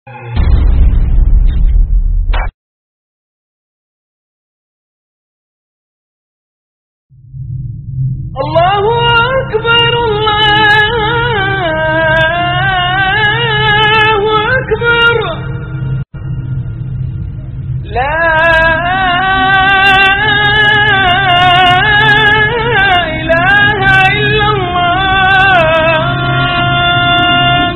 الله أكبر الله أكبر لا إله إلا الله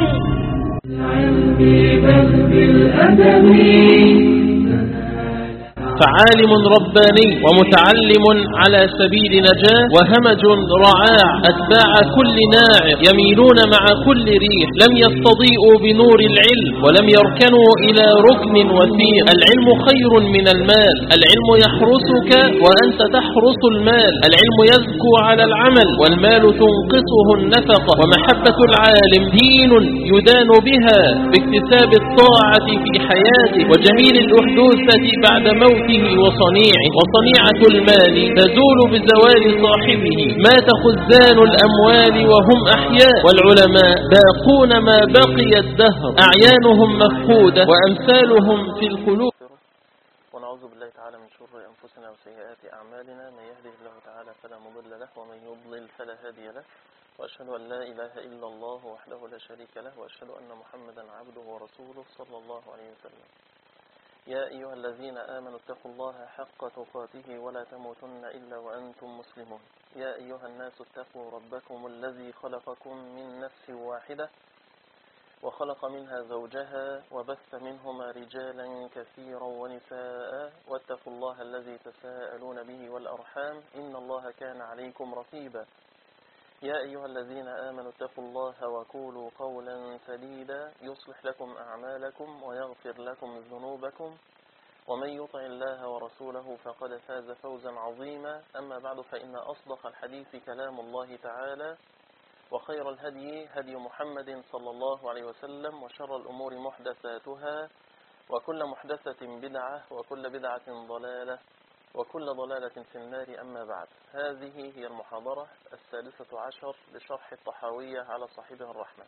فعالم رباني ومتعلم على سبيل نجاة وهمج رعاع أتباع كل ناعق يميلون مع كل ريح لم يستضيئوا بنور العلم ولم يركنوا إلى ركن وثيق العلم خير من المال العلم يحرسك وأنت تحرس المال العلم يزكو على العمل والمال تنقصه النفقة ومحبة العالم دين يدان بها باكتساب الطاعة في حياته وجميل الأحدوثة بعد موته وصنيعه وصنيعة المال تزول بزوال صاحبه مات خزان الأموال وهم أحياء والعلماء باقون ما بقي الدهر أعيانهم مفقودة وأمثالهم في القلوب ونعوذ بالله تعالى من شر أنفسنا وسيئات أعمالنا من يهده الله تعالى فلا مضل له ومن يضلل فلا هادي له وأشهد أن لا إله إلا الله وحده لا شريك له وأشهد أن محمدا عبده ورسوله صلى الله عليه وسلم يا أيها الذين آمنوا اتقوا الله حق تقاته ولا تموتن إلا وأنتم مسلمون يا أيها الناس اتقوا ربكم الذي خلقكم من نفس واحدة وخلق منها زوجها وبث منهما رجالا كثيرا ونساء واتقوا الله الذي تساءلون به والأرحام إن الله كان عليكم رقيبا يا أيها الذين آمنوا اتقوا الله وقولوا قولا سديدا يصلح لكم أعمالكم ويغفر لكم ذنوبكم ومن يطع الله ورسوله فقد فاز فوزا عظيما أما بعد فإن أصدق الحديث كلام الله تعالى وخير الهدي هدي محمد صلى الله عليه وسلم وشر الأمور محدثاتها وكل محدثة بدعة وكل بدعة ضلالة وكل ضلالة في النار أما بعد هذه هي المحاضرة السادسة عشر لشرح الطحاوية على صاحبها الرحمة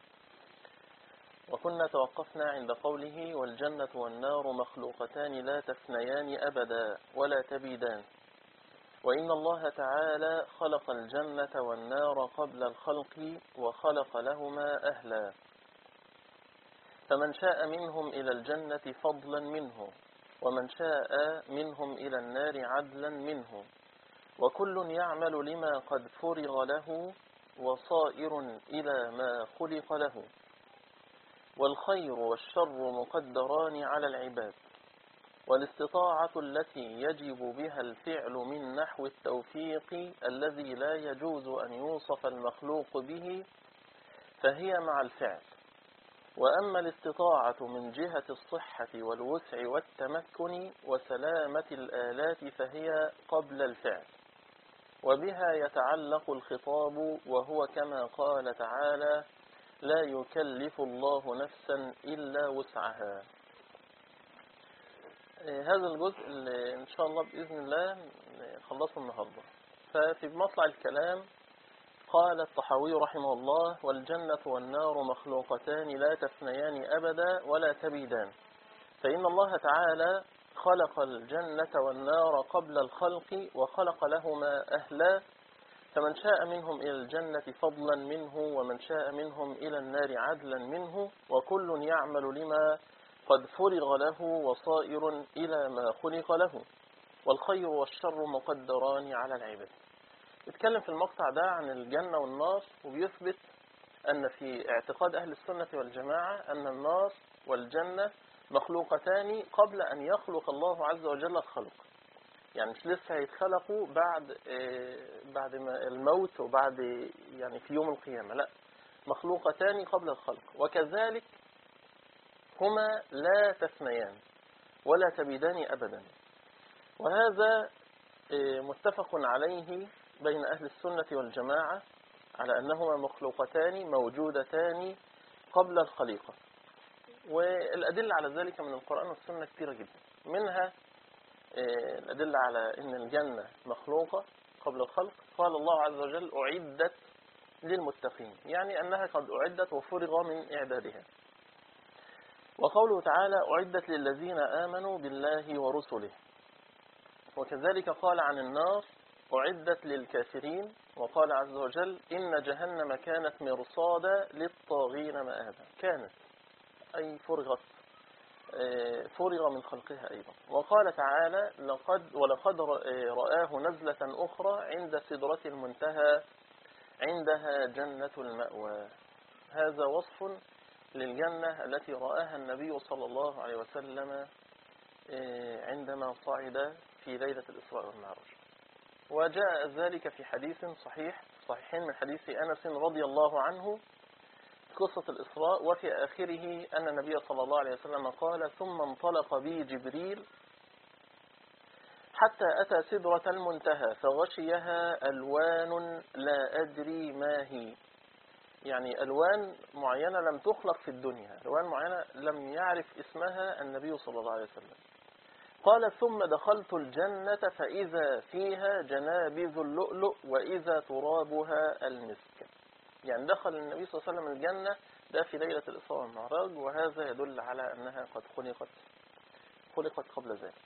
وكنا توقفنا عند قوله والجنة والنار مخلوقتان لا تفنيان أبدا ولا تبيدان وإن الله تعالى خلق الجنة والنار قبل الخلق وخلق لهما أهلا فمن شاء منهم إلى الجنة فضلا منه ومن شاء منهم إلى النار عدلا منه وكل يعمل لما قد فرغ له وصائر إلى ما خلق له والخير والشر مقدران على العباد والاستطاعة التي يجب بها الفعل من نحو التوفيق الذي لا يجوز أن يوصف المخلوق به فهي مع الفعل وأما الاستطاعة من جهة الصحة والوسع والتمكن وسلامة الآلات فهي قبل الفعل وبها يتعلق الخطاب وهو كما قال تعالى لا يكلف الله نفسا إلا وسعها هذا الجزء اللي إن شاء الله بإذن الله خلصه النهاردة ففي مطلع الكلام قال الطحاوي رحمه الله والجنة والنار مخلوقتان لا تفنيان أبدا ولا تبيدان فإن الله تعالى خلق الجنة والنار قبل الخلق وخلق لهما أهلا فمن شاء منهم إلى الجنة فضلا منه ومن شاء منهم إلى النار عدلا منه وكل يعمل لما قد فرغ له وصائر إلى ما خلق له والخير والشر مقدران على العباد اتكلم في المقطع ده عن الجنة والنار وبيثبت أن في اعتقاد أهل السنة والجماعة أن النار والجنة مخلوقتان قبل أن يخلق الله عز وجل الخلق يعني مش لسه هيتخلقوا بعد بعد ما الموت وبعد يعني في يوم القيامة لا مخلوقتان قبل الخلق وكذلك هما لا تثنيان ولا تبيدان أبدا وهذا متفق عليه بين أهل السنة والجماعة على أنهما مخلوقتان موجودتان قبل الخليقة والأدلة على ذلك من القرآن والسنة كثيرة جدا منها الأدلة على أن الجنة مخلوقة قبل الخلق قال الله عز وجل أعدت للمتقين يعني أنها قد أعدت وفرغ من إعدادها وقوله تعالى أعدت للذين آمنوا بالله ورسله وكذلك قال عن النار أعدت للكافرين وقال عز وجل إن جهنم كانت مرصادا للطاغين مآبا كانت أي فرغت آه، فرغ من خلقها أيضا وقال تعالى لقد ولقد رآه نزلة أخرى عند سدرة المنتهى عندها جنة المأوى هذا وصف للجنة التي رآها النبي صلى الله عليه وسلم آه، عندما صعد في ليلة الإسراء والمعراج وجاء ذلك في حديث صحيح صحيحين من حديث أنس رضي الله عنه قصة الإسراء وفي آخره أن النبي صلى الله عليه وسلم قال ثم انطلق بي جبريل حتى أتى سدرة المنتهى فغشيها ألوان لا أدري ما هي يعني ألوان معينة لم تخلق في الدنيا ألوان معينة لم يعرف اسمها النبي صلى الله عليه وسلم قال ثم دخلت الجنة فإذا فيها جنابذ اللؤلؤ وإذا ترابها المسك يعني دخل النبي صلى الله عليه وسلم الجنة ده في ليلة الإسراء والمعراج وهذا يدل على أنها قد خلقت خلقت قبل ذلك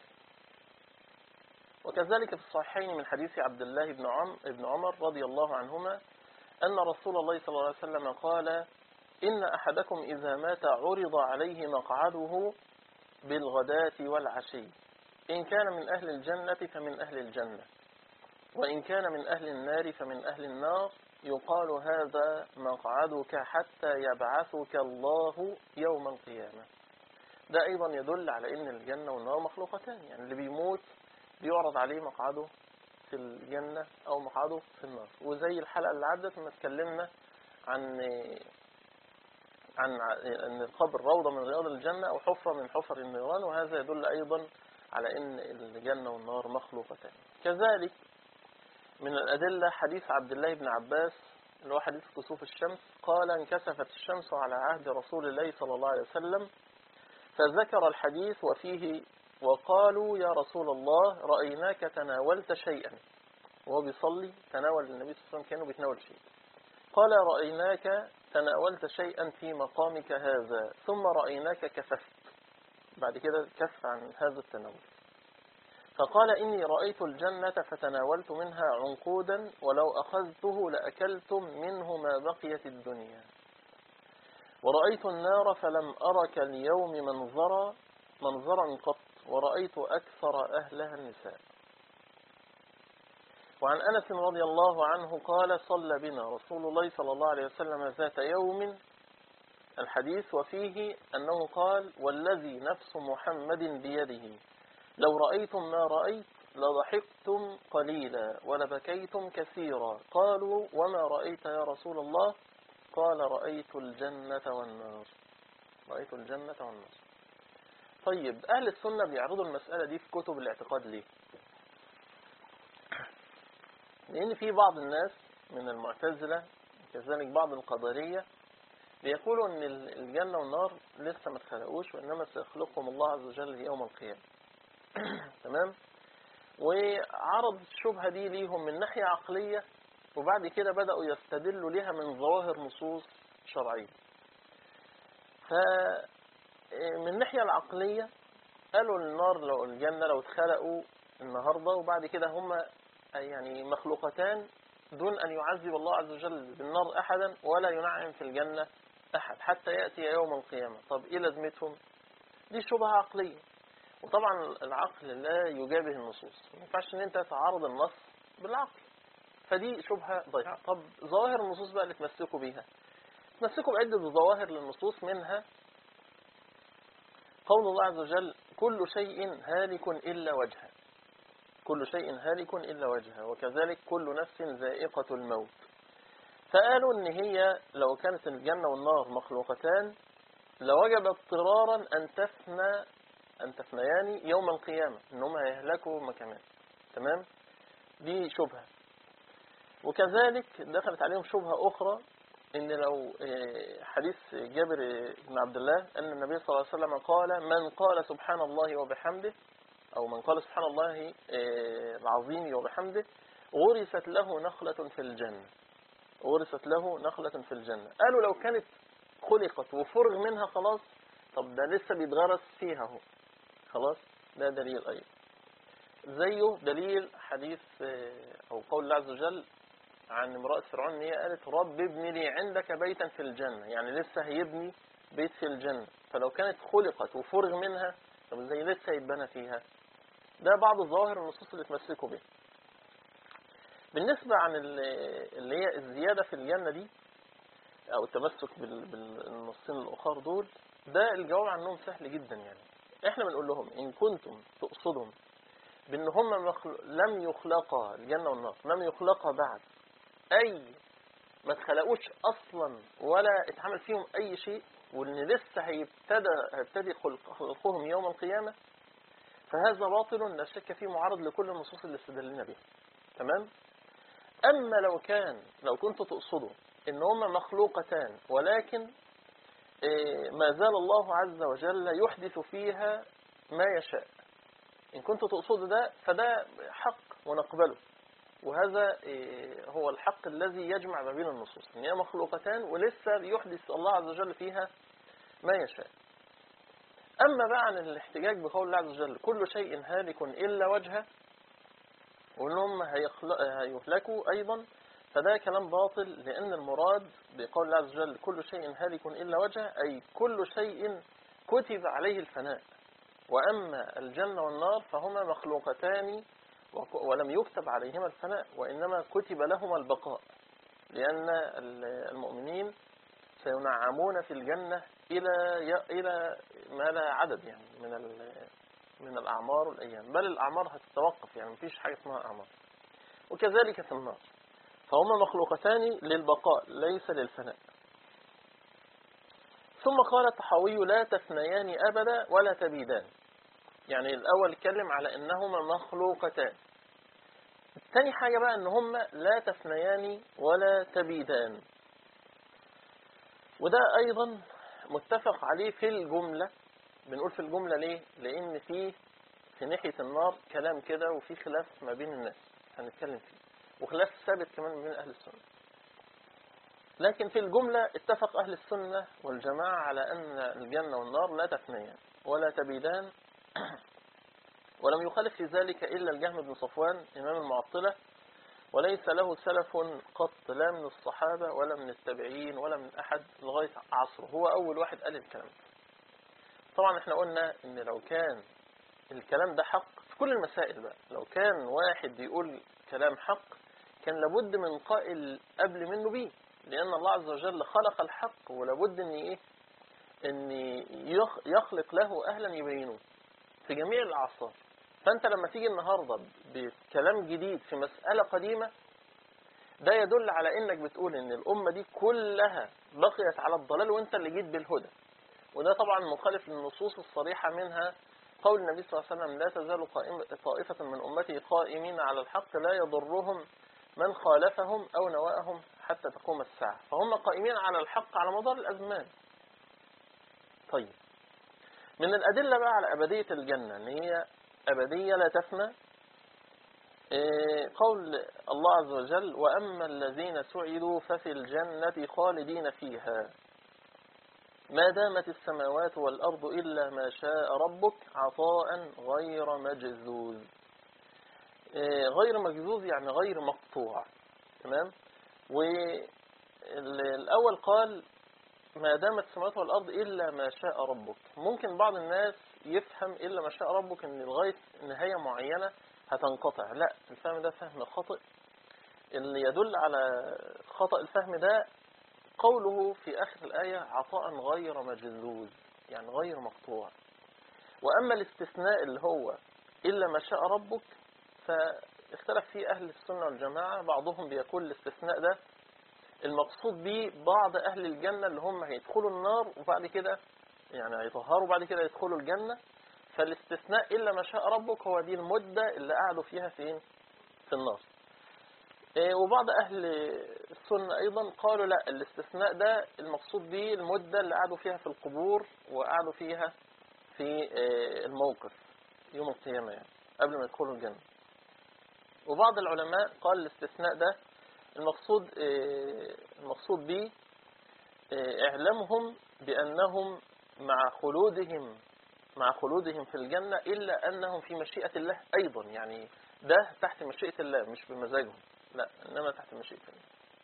وكذلك في الصحيحين من حديث عبد الله بن عم ابن عمر رضي الله عنهما أن رسول الله صلى الله عليه وسلم قال إن أحدكم إذا مات عرض عليه مقعده بالغداة والعشي إن كان من أهل الجنة فمن أهل الجنة وإن كان من أهل النار فمن أهل النار يقال هذا مقعدك حتى يبعثك الله يوم القيامة ده أيضا يدل على أن الجنة والنار مخلوقتان يعني اللي بيموت بيعرض عليه مقعده في الجنة أو مقعده في النار وزي الحلقة اللي عدت ما اتكلمنا عن عن أن القبر روضة من رياض الجنة أو حفرة من حفر النيران وهذا يدل أيضا على أن الجنة والنار مخلوقتان كذلك من الأدلة حديث عبد الله بن عباس اللي هو حديث كسوف الشمس قال انكسفت الشمس على عهد رسول الله صلى الله عليه وسلم فذكر الحديث وفيه وقالوا يا رسول الله رأيناك تناولت شيئا وهو بيصلي تناول النبي صلى الله عليه وسلم كانه بيتناول شيء قال رأيناك تناولت شيئا في مقامك هذا ثم رأيناك كففت بعد كده كف عن هذا التناول فقال إني رأيت الجنة فتناولت منها عنقودا ولو أخذته لأكلتم منه ما بقيت الدنيا ورأيت النار فلم أرك اليوم منظرا منظرا قط ورأيت أكثر أهلها النساء وعن أنس رضي الله عنه قال صلى بنا رسول الله صلى الله عليه وسلم ذات يوم الحديث وفيه أنه قال والذي نفس محمد بيده لو رأيتم ما رأيت لضحكتم قليلا ولبكيتم كثيرا قالوا وما رأيت يا رسول الله قال رأيت الجنة والنار رأيت الجنة والنار طيب أهل السنة بيعرضوا المسألة دي في كتب الاعتقاد ليه لأن في بعض الناس من المعتزلة كذلك بعض القدرية بيقولوا أن الجنة والنار لسه ما اتخلقوش وإنما سيخلقهم الله عز وجل يوم القيامة تمام وعرض الشبهة دي ليهم من ناحية عقلية وبعد كده بدأوا يستدلوا لها من ظواهر نصوص شرعية فمن الناحية العقلية قالوا النار لو الجنة لو اتخلقوا النهاردة وبعد كده هم يعني مخلوقتان دون أن يعذب الله عز وجل بالنار أحدا ولا ينعم في الجنة أحد حتى يأتي يوم القيامة طب إيه لازمتهم دي شبهة عقلية وطبعا العقل لا يجابه النصوص ما ينفعش ان انت تعارض النص بالعقل فدي شبهة ضيعة طب ظواهر النصوص بقى اللي تمسكوا بيها تمسكوا بعدة ظواهر للنصوص منها قول الله عز وجل كل شيء هالك إلا وجهه كل شيء هالك إلا وجهه وكذلك كل نفس ذائقة الموت فقالوا ان هي لو كانت الجنة والنار مخلوقتان لوجب اضطرارا ان تفنى أن تفنيان يوم القيامة إنهم هيهلكوا مكانان تمام دي شبهة وكذلك دخلت عليهم شبهة أخرى إن لو حديث جابر بن عبد الله أن النبي صلى الله عليه وسلم قال من قال سبحان الله وبحمده أو من قال سبحان الله العظيم وبحمده غرست له نخلة في الجنة غرست له نخلة في الجنة قالوا لو كانت خلقت وفرغ منها خلاص طب ده لسه بيتغرس فيها اهو خلاص ده دليل أيضا زيه دليل حديث آه، أو قول الله عز وجل عن امرأة فرعون ان هي قالت رب ابني لي عندك بيتا في الجنة يعني لسه هيبني بيت في الجنة فلو كانت خلقت وفرغ منها طب ازاي لسه يتبنى فيها ده بعض الظواهر النصوص اللي تمسكوا بها بالنسبة عن ال- اللي هي الزيادة في الجنة دي أو التمسك بال- بالنصين الأخر دول ده الجواب عنهم سهل جدا يعني احنا بنقول لهم إن كنتم تقصدهم بأن هم مخل... لم يخلقا الجنة والنار لم يخلقا بعد أي ما اتخلقوش أصلا ولا اتعمل فيهم أي شيء وإن لسه هيبتدى هيبتدي خلق- خلقهم يوم القيامة فهذا باطل لا شك فيه معارض لكل النصوص اللي استدلنا بها تمام أما لو كان لو كنت تقصدوا إن هما مخلوقتان ولكن إيه، ما زال الله عز وجل يحدث فيها ما يشاء إن كنت تقصد ده فده حق ونقبله وهذا إيه، هو الحق الذي يجمع ما بين النصوص إن هي مخلوقتان ولسه يحدث الله عز وجل فيها ما يشاء أما بقى عن الاحتجاج بقول الله عز وجل كل شيء هالك إلا وجهه وإنهم هيخل- هيهلكوا أيضا فده كلام باطل لأن المراد بقول الله عز وجل كل شيء هالك إلا وجهه أي كل شيء كتب عليه الفناء وأما الجنة والنار فهما مخلوقتان وك- ولم يكتب عليهما الفناء وإنما كتب لهما البقاء لأن ال- المؤمنين سينعمون في الجنة إلى ي- إلى ما لا عدد يعني من ال- من الأعمار والأيام بل الأعمار هتتوقف يعني مفيش حاجة اسمها أعمار وكذلك في النار فهما مخلوقتان للبقاء ليس للفناء ثم قال الطحاوي لا تفنيان أبدا ولا تبيدان يعني الأول اتكلم على أنهما مخلوقتان الثاني حاجة بقى أن هما لا تفنيان ولا تبيدان وده أيضا متفق عليه في الجملة بنقول في الجملة ليه؟ لأن في في ناحية النار كلام كده وفي خلاف ما بين الناس هنتكلم فيه وخلاف ثابت كمان ما بين أهل السنة لكن في الجملة اتفق أهل السنة والجماعة على أن الجنة والنار لا تفنيان ولا تبيدان ولم يخالف في ذلك إلا الجهم بن صفوان إمام المعطلة وليس له سلف قط لا من الصحابة ولا من التابعين ولا من أحد لغاية عصره هو أول واحد قال الكلام ده طبعا احنا قلنا ان لو كان الكلام ده حق في كل المسائل بقى لو كان واحد بيقول كلام حق كان لابد من قائل قبل منه بيه لأن الله عز وجل خلق الحق ولابد ان ايه ان يخ- يخلق له أهلا يبينوه في جميع الأعصار فأنت لما تيجي النهاردة بكلام جديد في مسألة قديمة ده يدل على انك بتقول ان الأمة دي كلها بقيت على الضلال وانت اللي جيت بالهدى وده طبعا مخالف للنصوص الصريحة منها قول النبي صلى الله عليه وسلم لا تزال قائمة طائفة من أمتي قائمين على الحق لا يضرهم من خالفهم أو نواءهم حتى تقوم الساعة فهم قائمين على الحق على مدار الأزمان طيب من الأدلة بقى على أبدية الجنة إن هي أبدية لا تفنى إيه، قول الله عز وجل وأما الذين سعدوا ففي الجنة خالدين فيها ما دامت السماوات والأرض إلا ما شاء ربك عطاء غير مجذوذ إيه، غير مجذوذ يعني غير مقطوع تمام والأول قال ما دامت السماوات والأرض إلا ما شاء ربك ممكن بعض الناس يفهم إلا ما شاء ربك أن لغاية نهاية معينة هتنقطع لا الفهم ده فهم خاطئ اللي يدل على خطأ الفهم ده قوله في آخر الآية عطاء غير مجذوذ يعني غير مقطوع وأما الاستثناء اللي هو إلا ما شاء ربك فاختلف فيه أهل السنة والجماعة بعضهم بيقول الاستثناء ده المقصود به بعض أهل الجنة اللي هم هيدخلوا النار وبعد كده يعني هيطهروا وبعد كده يدخلوا الجنة فالاستثناء إلا ما شاء ربك هو دي المدة اللي قعدوا فيها فين في النار إيه، وبعض أهل السنة أيضا قالوا لا الاستثناء ده المقصود به المدة اللي قعدوا فيها في القبور وقعدوا فيها في إيه، الموقف يوم القيامة يعني قبل ما يدخلوا الجنة وبعض العلماء قال الاستثناء ده المقصود إيه، المقصود به إيه، إعلامهم بأنهم مع خلودهم مع خلودهم في الجنة إلا أنهم في مشيئة الله أيضا يعني ده تحت مشيئة الله مش بمزاجهم لا إنما تحت مشيئة الله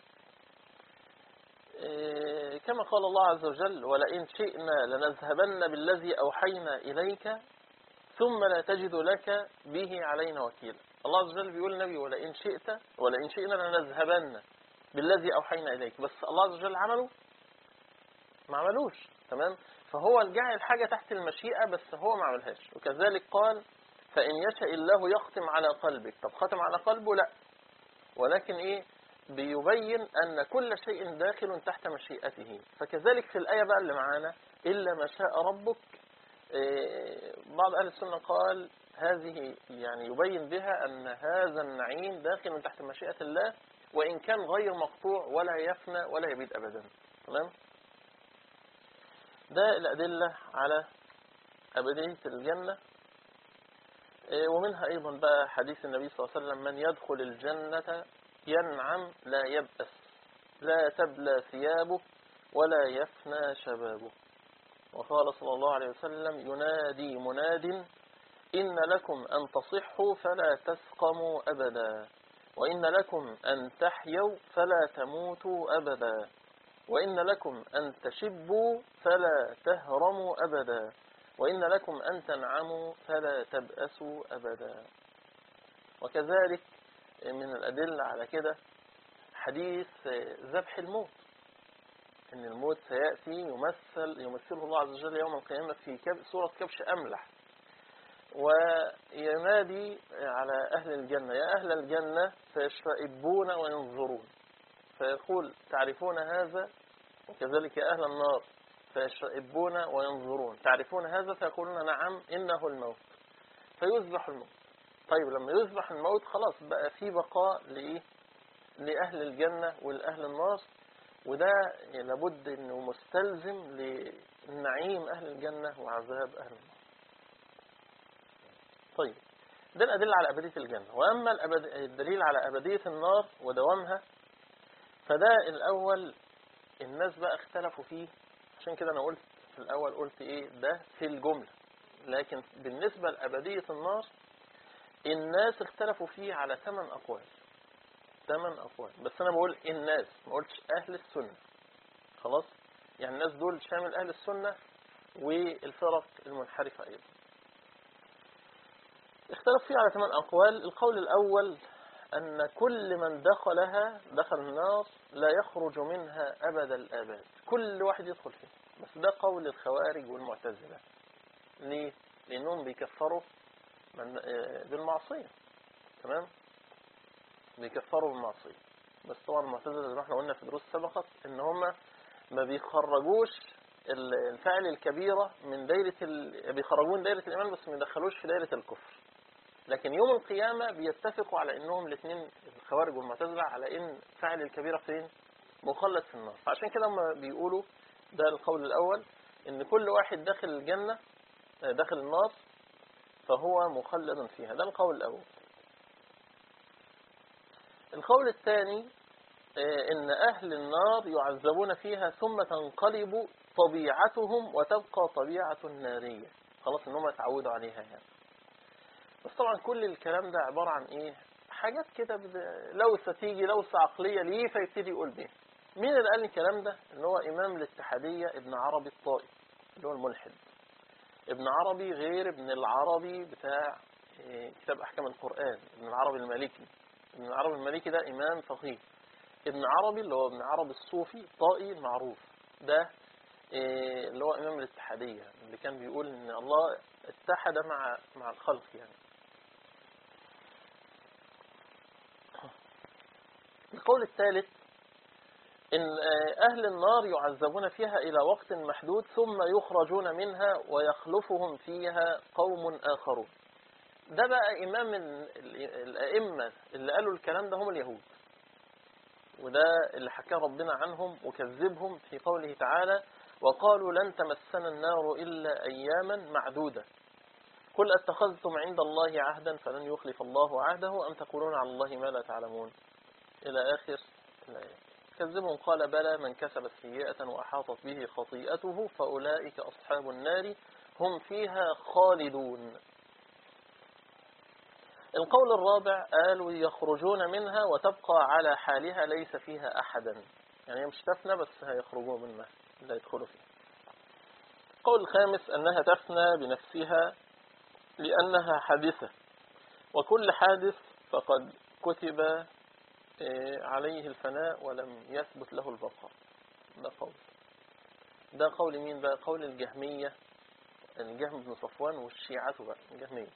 إيه، كما قال الله عز وجل ولئن شئنا لنذهبن بالذي أوحينا إليك ثم لا تجد لك به علينا وكيلا الله عز وجل بيقول النبي ولئن شئت ولئن شئنا لنذهبن بالذي أوحينا إليك بس الله عز وجل عمله ما عملوش تمام فهو جعل حاجة تحت المشيئة بس هو ما عملهاش وكذلك قال فإن يشاء الله يختم على قلبك طب ختم على قلبه لا ولكن إيه بيبين أن كل شيء داخل تحت مشيئته فكذلك في الآية بقى اللي معانا إلا ما شاء ربك إيه، بعض أهل السنة قال هذه يعني يبين بها أن هذا النعيم داخل تحت مشيئة الله وإن كان غير مقطوع ولا يفنى ولا يبيد أبدا تمام ده الأدلة على أبدية الجنة إيه، ومنها أيضا بقى حديث النبي صلى الله عليه وسلم من يدخل الجنة ينعم لا يبأس لا تبلى ثيابه ولا يفنى شبابه وقال صلى الله عليه وسلم ينادي مناد إن لكم أن تصحوا فلا تسقموا أبدا وإن لكم أن تحيوا فلا تموتوا أبدا وإن لكم أن تشبوا فلا تهرموا أبدا وإن لكم أن تنعموا فلا تبأسوا أبدا وكذلك من الأدلة على كده حديث ذبح الموت إن الموت سيأتي يمثل يمثله الله عز وجل يوم القيامة في كب صورة كبش أملح وينادي على أهل الجنة يا أهل الجنة فيشرئبون وينظرون فيقول تعرفون هذا وكذلك يا أهل النار فيشرئبون وينظرون تعرفون هذا فيقولون نعم إنه الموت فيذبح الموت طيب لما يذبح الموت خلاص بقى في بقاء لإيه لأهل الجنة والأهل النار وده لابد انه مستلزم لنعيم اهل الجنة وعذاب اهل النار طيب ده الأدلة على أبدية الجنة وأما الأبد... الدليل على أبدية النار ودوامها فده الأول الناس بقى اختلفوا فيه عشان كده أنا قلت في الأول قلت إيه ده في الجملة لكن بالنسبة لأبدية النار الناس اختلفوا فيه على ثمان أقوال ثمان أقوال بس أنا بقول الناس ما قلتش أهل السنة خلاص يعني الناس دول شامل أهل السنة والفرق المنحرفة أيضا اختلف فيه على ثمان أقوال القول الأول أن كل من دخلها دخل النار لا يخرج منها أبد الآباد كل واحد يدخل فيه بس ده قول الخوارج والمعتزلة ليه؟ لأنهم بيكفروا من آه، بالمعصية تمام؟ بيكفروا بالمعصية بس طبعا المعتزلة زي ما احنا قلنا في دروس سبقت ان هم ما بيخرجوش ال- الفعل الكبيرة من دايرة ال... بيخرجون دايرة الإيمان بس ما يدخلوش في دايرة الكفر لكن يوم القيامة بيتفقوا على انهم الاثنين الخوارج والمعتزلة على ان فعل الكبيرة فين مخلد في النار فعشان كده هم بيقولوا ده القول الأول ان كل واحد داخل الجنة آه، داخل النار فهو مخلد فيها ده القول الأول القول الثاني آه، ان اهل النار يعذبون فيها ثم تنقلب طبيعتهم وتبقى طبيعة نارية خلاص ان هم اتعودوا عليها يعني بس طبعا كل الكلام ده عبارة عن ايه حاجات كده بد- لوسة تيجي لوسة عقلية ليه فيبتدي يقول بيها مين اللي قال الكلام ده اللي هو امام الاتحادية ابن عربي الطائي اللي هو الملحد ابن عربي غير ابن العربي بتاع آه، كتاب احكام القرآن ابن العربي المالكي ابن العربي المالكي ده إمام فقيه ابن عربي اللي هو ابن عربي الصوفي طائي المعروف ده إيه، اللي هو إمام الاتحادية اللي كان بيقول إن الله اتحد مع مع الخلق يعني القول الثالث إن آه، أهل النار يعذبون فيها إلى وقت محدود ثم يخرجون منها ويخلفهم فيها قوم آخرون ده بقى إمام ال- ال- الأئمة اللي قالوا الكلام ده هم اليهود وده اللي حكى ربنا عنهم وكذبهم في قوله تعالى وقالوا لن تمسنا النار إلا أياما معدودة قل أتخذتم عند الله عهدا فلن يخلف الله عهده أم تقولون على الله ما لا تعلمون إلى آخر الآية كذبهم قال بلى من كسب سيئة وأحاطت به خطيئته فأولئك أصحاب النار هم فيها خالدون القول الرابع قالوا يخرجون منها وتبقى على حالها ليس فيها أحدا يعني هي مش تفنى بس هيخرجوا منها لا يدخلوا فيها القول الخامس أنها تفنى بنفسها لأنها حادثة وكل حادث فقد كتب آه، عليه الفناء ولم يثبت له البقاء ده قول ده قول مين بقى قول الجهمية الجهم بن صفوان والشيعة بقى الجهمية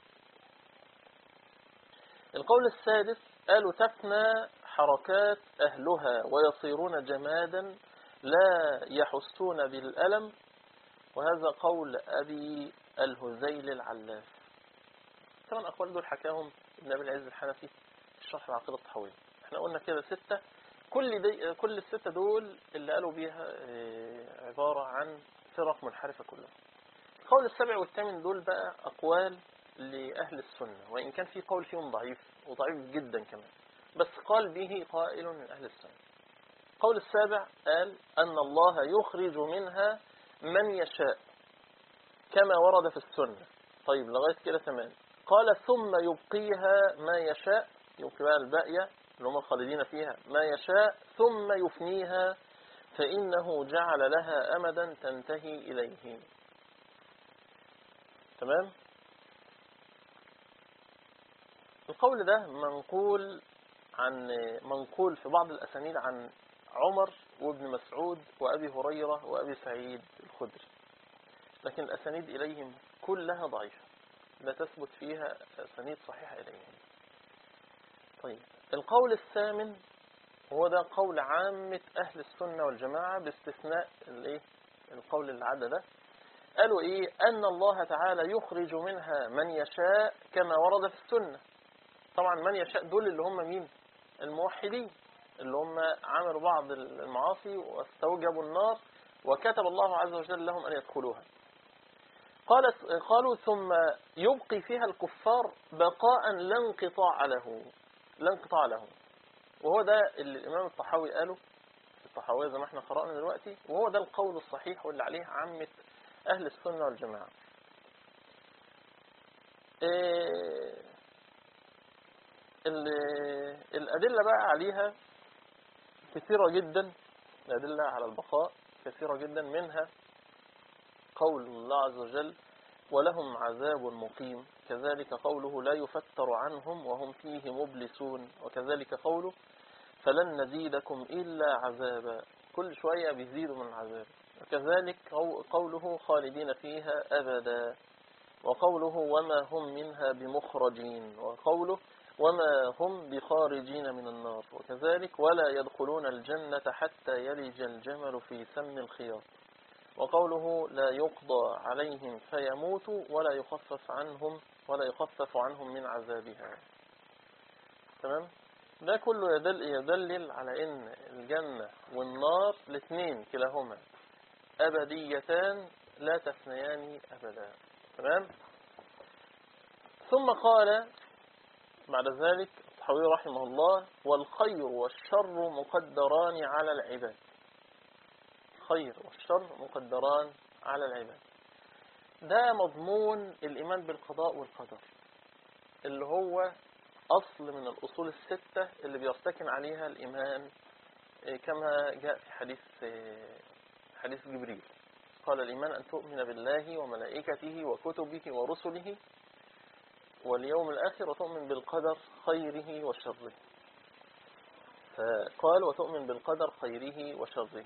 القول السادس قالوا تفنى حركات أهلها ويصيرون جمادا لا يحسون بالألم وهذا قول أبي الهذيل العلاف طبعا الأقوال دول حكاهم ابن أبي العز الحنفي في شرح العقيدة الطحوية احنا قلنا كده ستة كل دي كل الستة دول اللي قالوا بيها اه، عبارة عن فرق منحرفة كلها القول السابع والثامن دول بقى أقوال لأهل السنة وإن كان في قول فيهم ضعيف وضعيف جدا كمان بس قال به قائل من أهل السنة القول السابع قال أن الله يخرج منها من يشاء كما ورد في السنة طيب لغاية كده تمام قال ثم يبقيها ما يشاء يبقي بقى الباقية اللي هم الخالدين فيها ما يشاء ثم يفنيها فإنه جعل لها أمدا تنتهي إليه تمام القول ده منقول عن منقول في بعض الأسانيد عن عمر وابن مسعود وأبي هريرة وأبي سعيد الخدري لكن الأسانيد إليهم كلها ضعيفة لا تثبت فيها أسانيد صحيحة إليهم طيب القول الثامن هو ده قول عامة أهل السنة والجماعة باستثناء الايه القول اللي عدى ده قالوا إيه أن الله تعالى يخرج منها من يشاء كما ورد في السنة طبعا من يشاء دول اللي هم مين الموحدين اللي هم عملوا بعض المعاصي واستوجبوا النار وكتب الله عز وجل لهم أن يدخلوها قالت قالوا ثم يبقي فيها الكفار بقاء لا انقطاع له لا انقطاع له وهو ده اللي الإمام الطحاوي قاله في الطحاوية زي ما احنا قرأنا دلوقتي وهو ده القول الصحيح واللي عليه عامة أهل السنة والجماعة إيه ال- الأدلة بقى عليها كثيرة جدا الأدلة على البقاء كثيرة جدا منها قول الله عز وجل ولهم عذاب مقيم كذلك قوله لا يفتر عنهم وهم فيه مبلسون وكذلك قوله فلن نزيدكم إلا عذابا كل شوية بيزيدوا من العذاب وكذلك قو- قوله خالدين فيها أبدا وقوله وما هم منها بمخرجين وقوله وما هم بخارجين من النار وكذلك ولا يدخلون الجنة حتى يلج الجمل في سم الخياط وقوله لا يقضى عليهم فيموتوا ولا يخفف عنهم ولا يخفف عنهم من عذابها تمام ده كله يدل يدلل على ان الجنة والنار الاثنين كلاهما أبديتان لا تفنيان أبدا تمام ثم قال بعد ذلك الطحاوي رحمه الله والخير والشر مقدران على العباد الخير والشر مقدران على العباد ده مضمون الإيمان بالقضاء والقدر اللي هو أصل من الأصول الستة اللي بيرتكن عليها الإيمان إيه، كما جاء في حديث إيه، حديث جبريل قال الإيمان أن تؤمن بالله وملائكته وكتبه ورسله واليوم الآخر وتؤمن بالقدر خيره وشره فقال وتؤمن بالقدر خيره وشره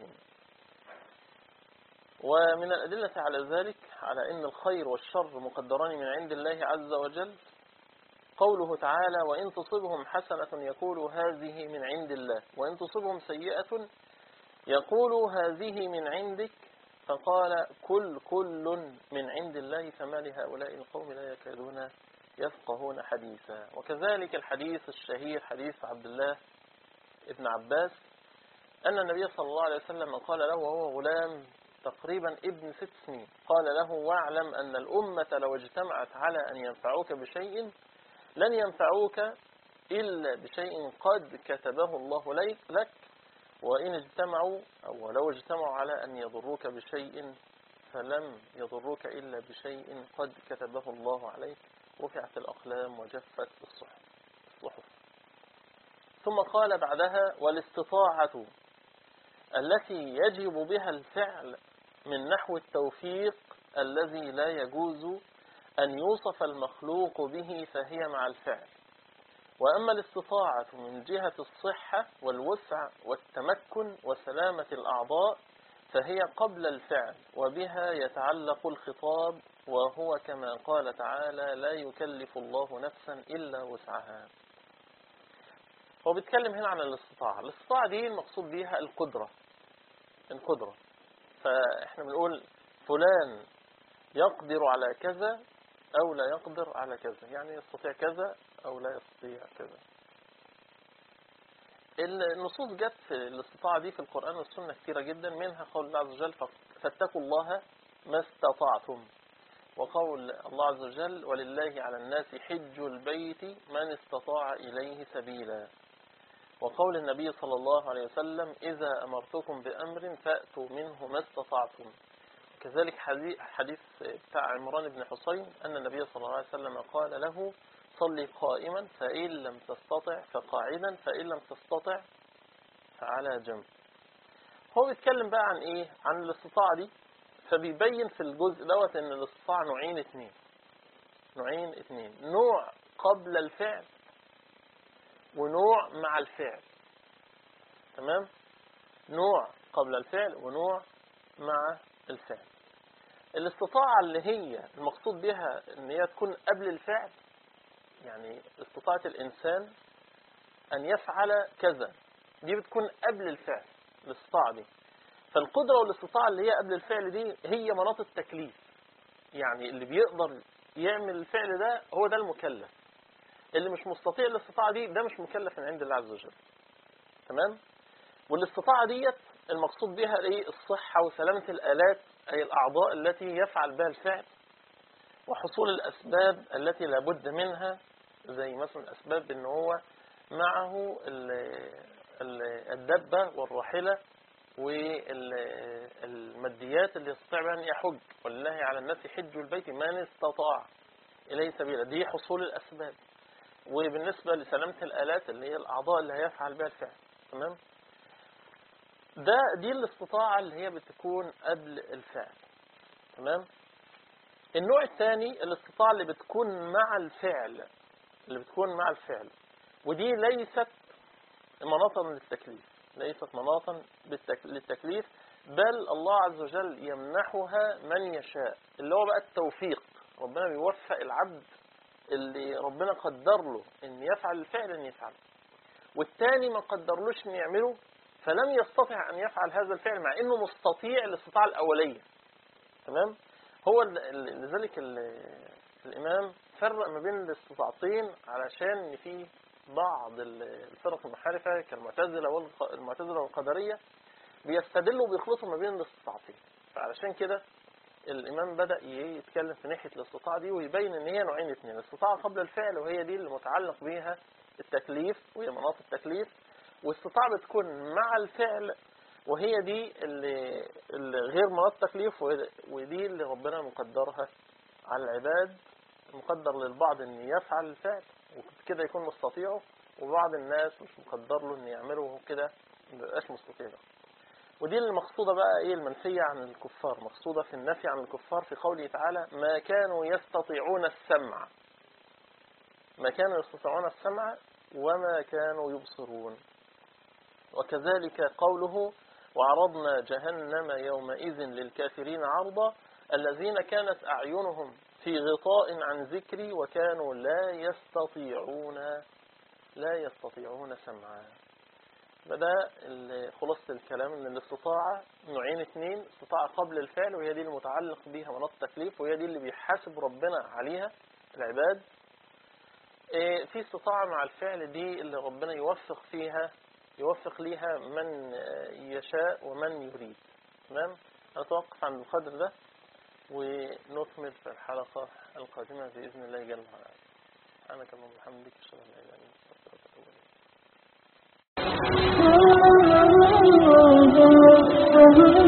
ومن الأدلة على ذلك على أن الخير والشر مقدران من عند الله عز وجل قوله تعالى وإن تصبهم حسنة يقولوا هذه من عند الله وإن تصبهم سيئة يقولوا هذه من عندك فقال كل كل من عند الله فما لهؤلاء القوم لا يكادون يفقهون حديثا وكذلك الحديث الشهير حديث عبد الله ابن عباس أن النبي صلى الله عليه وسلم قال له وهو غلام تقريبا ابن ست سنين قال له واعلم أن الأمة لو اجتمعت على أن ينفعوك بشيء لن ينفعوك إلا بشيء قد كتبه الله ليك لك وإن اجتمعوا أو ولو اجتمعوا على أن يضروك بشيء فلم يضروك إلا بشيء قد كتبه الله عليك رفعت الأقلام وجفت الصحف الصحف ثم قال بعدها والاستطاعة التي يجب بها الفعل من نحو التوفيق الذي لا يجوز أن يوصف المخلوق به فهي مع الفعل وأما الاستطاعة من جهة الصحة والوسع والتمكن وسلامة الأعضاء فهي قبل الفعل وبها يتعلق الخطاب وهو كما قال تعالى لا يكلف الله نفسا إلا وسعها هو بيتكلم هنا عن الاستطاعة الاستطاعة دي المقصود بيها القدرة القدرة فاحنا بنقول فلان يقدر على كذا أو لا يقدر على كذا يعني يستطيع كذا أو لا يستطيع كذا النصوص جت في الاستطاعة دي في القرآن والسنة كثيرة جدا منها قول الله عز وجل فاتقوا الله ما استطعتم وقول الله عز وجل ولله على الناس حج البيت من استطاع إليه سبيلا وقول النبي صلى الله عليه وسلم إذا أمرتكم بأمر فأتوا منه ما استطعتم كذلك حديث بتاع عمران بن حسين أن النبي صلى الله عليه وسلم قال له صلي قائما فإن لم تستطع فقاعدا فإن لم تستطع فعلى جنب هو بيتكلم بقى عن إيه عن الاستطاعة دي فبيبين في الجزء دوت ان الاستطاعة نوعين اتنين نوعين اتنين نوع قبل الفعل ونوع مع الفعل تمام نوع قبل الفعل ونوع مع الفعل الاستطاعة اللي هي المقصود بها ان هي تكون قبل الفعل يعني استطاعة الانسان ان يفعل كذا دي بتكون قبل الفعل الاستطاعة دي فالقدرة والاستطاعة اللي هي قبل الفعل دي هي مناط التكليف يعني اللي بيقدر يعمل الفعل ده هو ده المكلف اللي مش مستطيع الاستطاعة دي ده مش مكلف من عند الله عز وجل تمام والاستطاعة ديت المقصود بها ايه الصحة وسلامة الآلات أي الأعضاء التي يفعل بها الفعل وحصول الأسباب التي لابد منها زي مثلا أسباب ان هو معه الدبة والراحلة والماديات اللي يستطيع بها أن يحج ولله على الناس حج البيت من استطاع إليه سبيلا دي حصول الأسباب وبالنسبة لسلامة الآلات اللي هي الأعضاء اللي هيفعل بها الفعل تمام ده دي الاستطاعة اللي هي بتكون قبل الفعل تمام النوع الثاني الاستطاعة اللي بتكون مع الفعل اللي بتكون مع الفعل ودي ليست مناطا للتكليف ليست مناطا للتكليف بل الله عز وجل يمنحها من يشاء اللي هو بقى التوفيق ربنا بيوفق العبد اللي ربنا قدر له ان يفعل الفعل ان يفعله والتاني ما قدرلوش ان يعمله فلم يستطع ان يفعل هذا الفعل مع انه مستطيع الاستطاعة الاولية تمام هو لذلك الامام فرق ما بين الاستطاعتين علشان في بعض الفرق المحارفة كالمعتزلة والمعتزلة والقدرية بيستدلوا وبيخلطوا ما بين الاستطاعتين فعلشان كده الإمام بدأ يتكلم في ناحية الاستطاعة دي ويبين إن هي نوعين اثنين الاستطاعة قبل الفعل وهي دي اللي متعلق بيها التكليف وهي مناط التكليف والاستطاعة بتكون مع الفعل وهي دي اللي, اللي غير مناط التكليف ودي اللي ربنا مقدرها على العباد مقدر للبعض ان يفعل الفعل وكده يكون مستطيعه وبعض الناس مش مقدر له ان يعمله وهو كده ما بيبقاش مستطيع ودي المقصودة بقى ايه المنفية عن الكفار مقصودة في النفي عن الكفار في قوله تعالى ما كانوا يستطيعون السمع ما كانوا يستطيعون السمع وما كانوا يبصرون وكذلك قوله وعرضنا جهنم يومئذ للكافرين عرضا الذين كانت أعينهم في غطاء عن ذكري وكانوا لا يستطيعون لا يستطيعون سمعا بدأ خلاصة الكلام ان الاستطاعة نوعين اثنين استطاعة قبل الفعل وهي دي المتعلق بيها مناط التكليف وهي دي اللي بيحاسب ربنا عليها العباد في استطاعة مع الفعل دي اللي ربنا يوفق فيها يوفق ليها من يشاء ومن يريد تمام نتوقف عند القدر ده ونكمل في الحلقة القادمة بإذن الله جل وعلا سبحانك اللهم وبحمدك اشهد ان لا اله الا انت استغفرك واتوب اليك الله